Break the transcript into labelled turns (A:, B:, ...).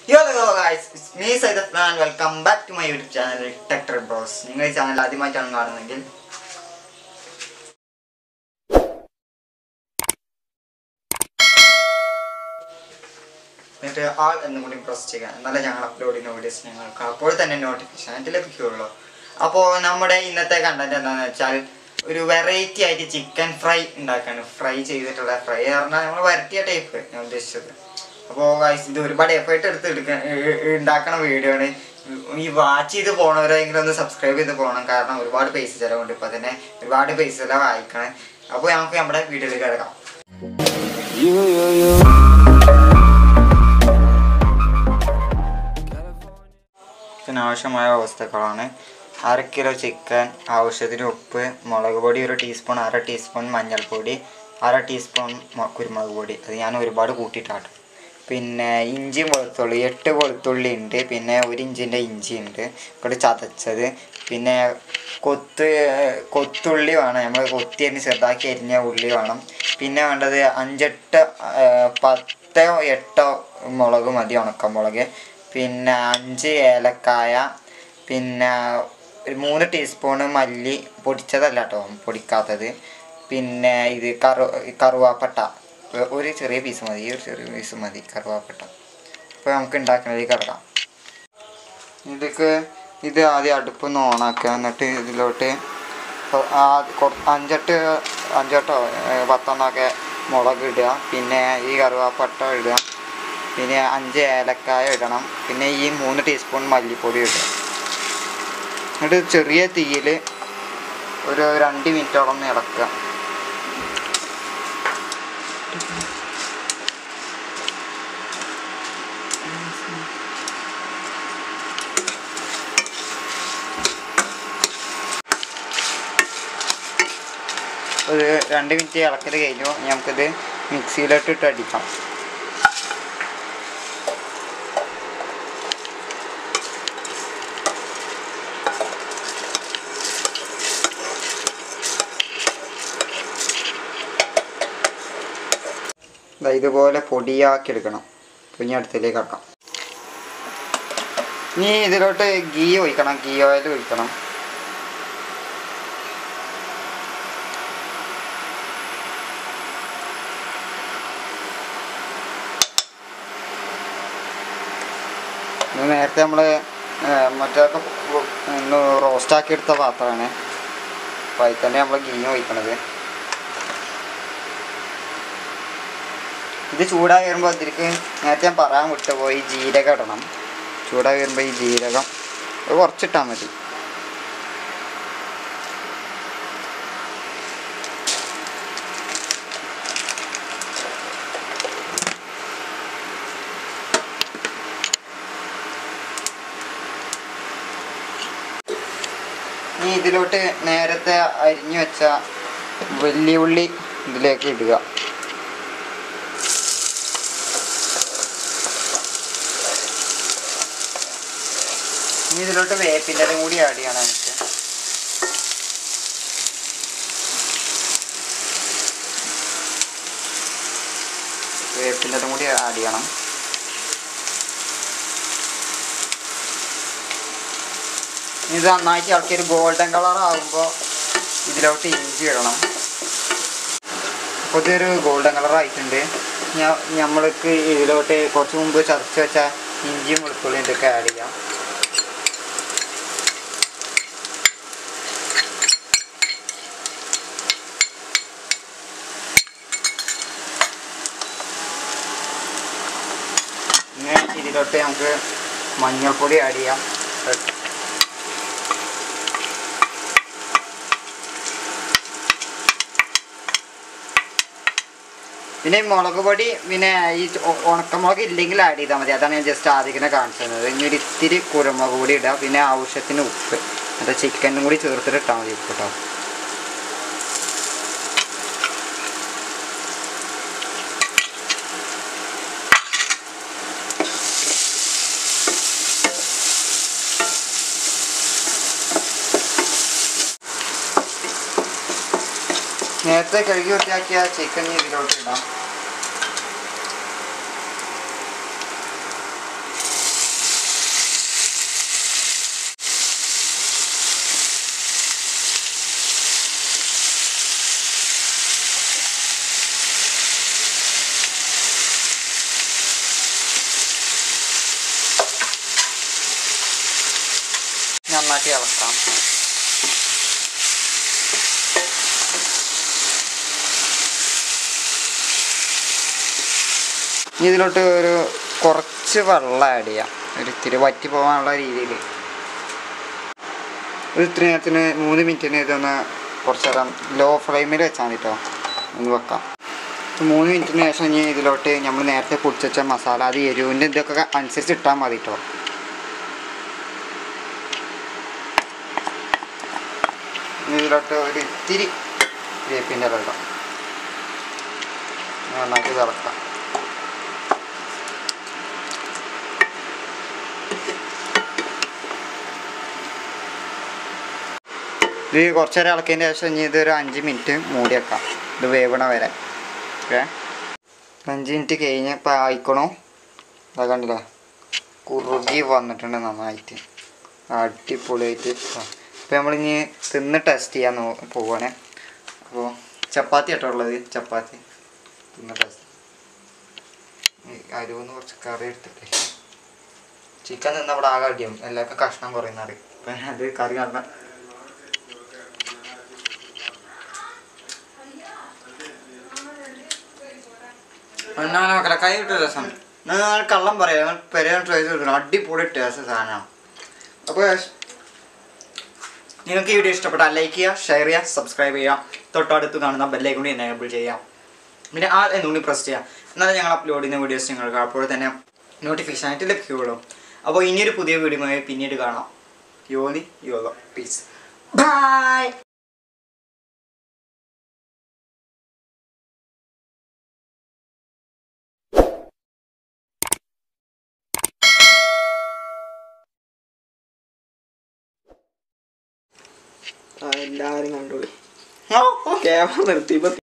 A: യോ hello guys it's me Saida plan welcome back to my YouTube channel ടെക്ടർ bros നിങ്ങൾ ഈ ചാനൽ ആദ്യമായിട്ടാണ് കാണുന്നതെങ്കിൽ എന്നിട്ട് ആൾ എന്നും കൂടി പ്രസ് ചെയ്യുക എന്നാലേ ഞങ്ങൾ അപ്ലോഡ് ചെയ്യുന്ന വീഡിയോസ് ഞങ്ങൾക്ക് അപ്പോൾ തന്നെ നോട്ടിഫിക്കേഷൻ ആയിട്ട് ലഭിക്കുകയുള്ളൂ അപ്പോൾ നമ്മുടെ ഇന്നത്തെ കണ്ടന്റ് എന്താണെന്ന് വെച്ചാൽ ഒരു വെറൈറ്റി ആയിട്ട് ചിക്കൻ ഫ്രൈ ഉണ്ടാക്കാണ് ഫ്രൈ ചെയ്തിട്ടുള്ള ഫ്രൈ പറഞ്ഞാൽ നമ്മൾ വരട്ടിയ ടൈപ്പ് ഞാൻ ഉദ്ദേശിച്ചത് അപ്പോൾ ഗൈസ് ഇത് ഒരുപാട് എഫേർട്ട് എടുത്ത് എടുക്കാൻ ഉണ്ടാക്കണ വീഡിയോ ആണ് ഈ വാച്ച് ചെയ്ത് പോണവരെങ്കിലും ഒന്ന് സബ്സ്ക്രൈബ് ചെയ്ത് പോകണം കാരണം ഒരുപാട് പൈസ ചിലവുണ്ട് ഇപ്പം തന്നെ ഒരുപാട് പൈസ ചിലവ് വായിക്കണം അപ്പോൾ നമുക്ക് നമ്മുടെ വീഡിയോയിലേക്ക് കിടക്കാം
B: You, you, you.
A: ഇതിന് ആവശ്യമായ വസ്തുക്കളാണ് അര കിലോ ചിക്കൻ ആവശ്യത്തിന് ഉപ്പ് മുളക് പൊടി ഒരു ടീസ്പൂൺ അര ടീസ്പൂൺ മഞ്ഞൾപ്പൊടി അര ടീസ്പൂൺ മ- കുരുമുളക് പൊടി അത് ഞാൻ ഒരുപാട് കൂട്ടിയിട്ടാണ് പിന്നെ ഇഞ്ചി വെളുത്തുള്ളി എട്ട് വെളുത്തുള്ളി ഉണ്ട് പിന്നെ ഒരു ഇഞ്ചിൻ്റെ ഇഞ്ചി ഉണ്ട് ഇവിടെ ചതച്ചത് പിന്നെ കൊത്ത് കൊത്തുള്ളി വേണം നമ്മൾ കൊത്തി അരിഞ്ഞ് ചെറുതാക്കി അരിഞ്ഞ ഉള്ളി വേണം പിന്നെ വേണ്ടത് അഞ്ചെട്ട് ആ, പത്തോ എട്ടോ മുളക് മതി ഉണക്കമുളക് പിന്നെ അഞ്ച് ഏലക്കായ പിന്നെ ഒരു മൂന്ന് ടീസ്പൂണ് മല്ലി പൊടിച്ചതല്ല കേട്ടോ പൊടിക്കാത്തത് പിന്നെ ഇത് കറു കറുവാപ്പട്ട ഒ- ഒരു ചെറിയ പീസ് മതി ഒരു ചെറിയ പീസ് മതി കറുവാപ്പട്ട അപ്പോൾ നമുക്ക് ഉണ്ടാക്കുന്നതിലേക്ക് കിടക്കാം ഇതിലേക്ക് ഇത് ആദ്യം അടുപ്പൊന്ന് ഓണാക്കുക എന്നിട്ട് ഇതിലോട്ട് കൊ- ആ കൊ- അഞ്ചെട്ട് അഞ്ചെട്ടോ ഏ, പത്തെണ്ണമൊക്കെ മുളക് ഇടുക പിന്നെ ഈ കറുവാപ്പട്ട ഇടുക പിന്നെ അഞ്ച് ഏലക്കായ ഇടണം പിന്നെ ഈ മൂന്ന് ടീസ്പൂൺ മല്ലിപ്പൊടി ഇടുക എന്നിട്ട് ചെറിയ തീയിൽ ഒരു രണ്ട് മിനിറ്റോളം ഒന്ന് ഇളക്കുക ഒരു രണ്ട് മിനിറ്റ് ഇളക്കൽ കഴിഞ്ഞു ഇനി നമുക്കിത് മിക്സിയിലോട്ട് ഇട്ട് അടിക്കാം ദാ ഇതുപോലെ പൊടിയാക്കി എടുക്കണം കുഞ്ഞ അടുത്തിലേക്ക് ആക്കാം ഇനി ഇതിലോട്ട് ഗീ ഒഴിക്കണം ഗീ ഓയിൽ ഒഴിക്കണം ഇത് നേരത്തെ നമ്മൾ മറ്റൊക്കെ ഒന്ന് റോസ്റ്റാക്കി എടുത്ത പാത്രമാണ് അപ്പോൾ അതിൽ തന്നെ നമ്മൾ ഗീ ഒഴിക്കണത് ഇത് ചൂടായി വരുമ്പോൾ ഇതിലേക്ക് നേരത്തെ ഞാൻ പറയാൻ വിട്ടുപോയി ജീരകം ഇടണം ചൂടായി വരുമ്പോൾ ഈ ജീരകം അത് കുറച്ചിട്ടാൽ മതി ഇനി ഇതിലോട്ട് നേരത്തെ അരിഞ്ഞു വെച്ച വലിയ ഉള്ളി ഇതിലേക്ക് ഇടുക ഇനി ഇതിലോട്ട് വേപ്പിൻ്റെ കൂടി ആഡ് ചെയ്യണം നമുക്ക് വേപ്പിൻ്റെ കൂടി ആഡ് ചെയ്യണം ഇത് നന്നായിട്ട് ഇളക്കി ഒരു ഗോൾഡൻ കളർ ആകുമ്പോൾ ഇതിലോട്ട് ഇഞ്ചി ഇടണം അപ്പോൾ ഇതൊരു ഗോൾഡൻ കളർ ആയിട്ടുണ്ട് നമ്മൾക്ക് ഇതിലോട്ട് കുറച്ച് മുമ്പ് ചതച്ച് വെച്ച ഇഞ്ചിയും വെളുത്തുള്ളിയും ഇതൊക്കെ ആഡ് ചെയ്യാം ഇങ്ങനെ ഇതിലോട്ട് നമുക്ക് മഞ്ഞൾപ്പൊടി ആഡ് ചെയ്യാം പിന്നെ ഈ മുളക് പൊടി പിന്നെ ഈ ഉ- ഉണക്കമുളക് ഇല്ലെങ്കിൽ ആഡ് ചെയ്താൽ മതി അതാണ് ഞാൻ ജസ്റ്റ് ആദ്യം കാണിച്ചു തന്നത് ഇനി ഒരു ഇത്തിരി കുരുമുളക് പൊടി ഇടുക പിന്നെ ആവശ്യത്തിന് ഉപ്പ് എന്നിട്ട് ചിക്കനും കൂടി ചേർത്തിട്ട് ഇട്ടാൽ മതി ഉപ്പ് കേട്ടോ നേരത്തെ കഴുകി വൃത്തിയാക്കിയ ചിക്കൻ ഇതിലോട്ട് ഇടാം നന്നാക്കി ഇളക്കാം ഇനി ഇതിലോട്ട് ഒരു കുറച്ച് വെള്ളം ആഡ് ചെയ്യാം ഒരു ഇത്തിരി വറ്റി പോകാനുള്ള രീതിയിൽ ഒരു ഇത്തിരി നേരത്തിന് മൂന്ന് മിനിറ്റിന് ഇതൊന്ന് കുറച്ച് നേരം ലോ ഫ്ലെയിമിൽ വെച്ചാൽ മതി കേട്ടോ ഒന്ന് വെക്കാം ഒരു മൂന്ന് മിനിറ്റിന് ശേഷം ഇനി ഇതിലോട്ട് നമ്മൾ നേരത്തെ പൊടിച്ച് വെച്ച മസാല അത് എരിവിൻ്റെ ഇതൊക്കെ അനുസരിച്ച് ഇട്ടാൽ മതി കേട്ടോ ഇനി ഇതിലോട്ട് ഒരു ഇത്തിരി വേപ്പിൻ്റെ വെള്ളം നന്നാക്കി തിളക്കാം ഇത് കുറച്ച് നേരം ഇളക്കിയതിന് ശേഷം ഇനി ഇതൊരു അഞ്ച് മിനിറ്റ് മൂടി വെക്കാം ഇത് വേവണ വരെ ഓക്കെ അഞ്ച് മിനിറ്റ് കഴിഞ്ഞ് ഇപ്പം ആയിക്കണോ അതാ കണ്ടില്ലേ കുറുകി വന്നിട്ടുണ്ട് നന്നായിട്ട് അടിപൊളിയായിട്ട് ഇപ്പം നമ്മളിനി തിന്ന് ടെസ്റ്റ് ചെയ്യാൻ നോ പോവാണേ അപ്പോൾ ചപ്പാത്തി ആട്ടോ ഉള്ളത് ചപ്പാത്തി തിന്ന് ടെസ്റ്റ് അരുവെന്ന് കുറച്ച് കറി എടുത്തിട്ടേ ചിക്കൻ തിന്ന അവിടെ ആകെ അടിയാവും എല്ലാവർക്കും കഷ്ണം കുറയുന്ന അറിയും അപ്പം അത് കറി കാണാൻ എന്നാണ് മക്കളെ കൈ വിട്ട രസം നിങ്ങൾ കള്ളം പറയാം പെരയാൻ ട്രൈ ചെയ്തിട്ടുണ്ട് അടിപൊളി ടേസ്റ്റ് സാധനമാണ് അപ്പോൾ നിങ്ങൾക്ക് ഈ വീഡിയോ ഇഷ്ടപ്പെട്ടാൽ ലൈക്ക് ചെയ്യുക ഷെയർ ചെയ്യുക സബ്സ്ക്രൈബ് ചെയ്യുക തൊട്ടടുത്ത് കാണുന്ന ബെല്ലൈക്കൺ കൂടി എനേബിൾ ചെയ്യാം പിന്നെ ആ എന്നുകൂടി പ്രസ് ചെയ്യാം എന്നാലും ഞങ്ങൾ അപ്ലോഡ് ചെയ്യുന്ന വീഡിയോസ് നിങ്ങൾക്ക് അപ്പോൾ തന്നെ നോട്ടിഫിക്കേഷൻ ആയിട്ട് ലഭിക്കുകയുള്ളൂ അപ്പോൾ ഇനിയൊരു പുതിയ വീഡിയോ പിന്നീട് കാണാം യോനി യോലോ പീസ് ബൈ
C: ആ, എല്ലാവരും കണ്ടോളി
A: ഓ
C: ക്യാമറ നിർത്തിയപ്പോ